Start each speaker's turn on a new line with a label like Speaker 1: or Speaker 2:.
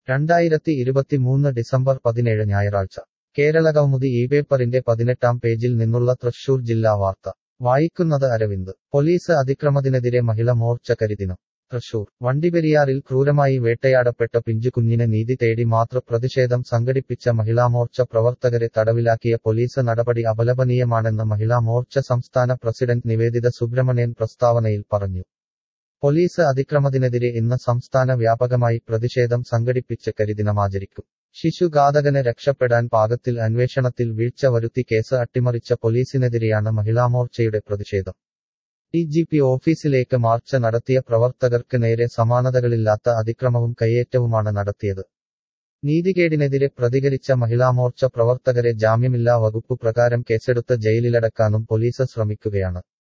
Speaker 1: രണ്ടായിരത്തി ഇരുപത്തിമൂന്ന് ഡിസംബർ പതിനേഴ് ഞായറാഴ്ച കേരളകൗമുദി ഈ പേപ്പറിന്റെ പതിനെട്ടാം പേജിൽ നിന്നുള്ള തൃശൂർ ജില്ലാ വാർത്ത വായിക്കുന്നത് അരവിന്ദ് പോലീസ് അതിക്രമത്തിനെതിരെ മഹിള മോർച്ച കരിദിനം തൃശൂർ വണ്ടിപ്പെരിയാറിൽ ക്രൂരമായി വേട്ടയാടപ്പെട്ട പിഞ്ചുകുഞ്ഞിനെ നീതി തേടി മാതൃ പ്രതിഷേധം സംഘടിപ്പിച്ച മഹിളാമോർച്ച പ്രവർത്തകരെ തടവിലാക്കിയ പോലീസ് നടപടി അപലപനീയമാണെന്ന് മഹിളാ മോർച്ച സംസ്ഥാന പ്രസിഡന്റ് നിവേദിത സുബ്രഹ്മണ്യൻ പ്രസ്താവനയിൽ പറഞ്ഞു പോലീസ് അതിക്രമത്തിനെതിരെ ഇന്ന് സംസ്ഥാന വ്യാപകമായി പ്രതിഷേധം സംഘടിപ്പിച്ച് കരിദിനമാചരിക്കും ശിശുഘാതകന് രക്ഷപ്പെടാൻ പാകത്തിൽ അന്വേഷണത്തിൽ വീഴ്ച വരുത്തി കേസ് അട്ടിമറിച്ച പോലീസിനെതിരെയാണ് മഹിളാമോർച്ചയുടെ പ്രതിഷേധം ഡി ജി പി ഓഫീസിലേക്ക് മാർച്ച് നടത്തിയ പ്രവർത്തകർക്ക് നേരെ സമാനതകളില്ലാത്ത അതിക്രമവും കയ്യേറ്റവുമാണ് നടത്തിയത് നീതികേടിനെതിരെ പ്രതികരിച്ച മഹിളാമോർച്ച പ്രവർത്തകരെ ജാമ്യമില്ലാ വകുപ്പ് പ്രകാരം കേസെടുത്ത് ജയിലിലടക്കാനും പോലീസ് ശ്രമിക്കുകയാണ്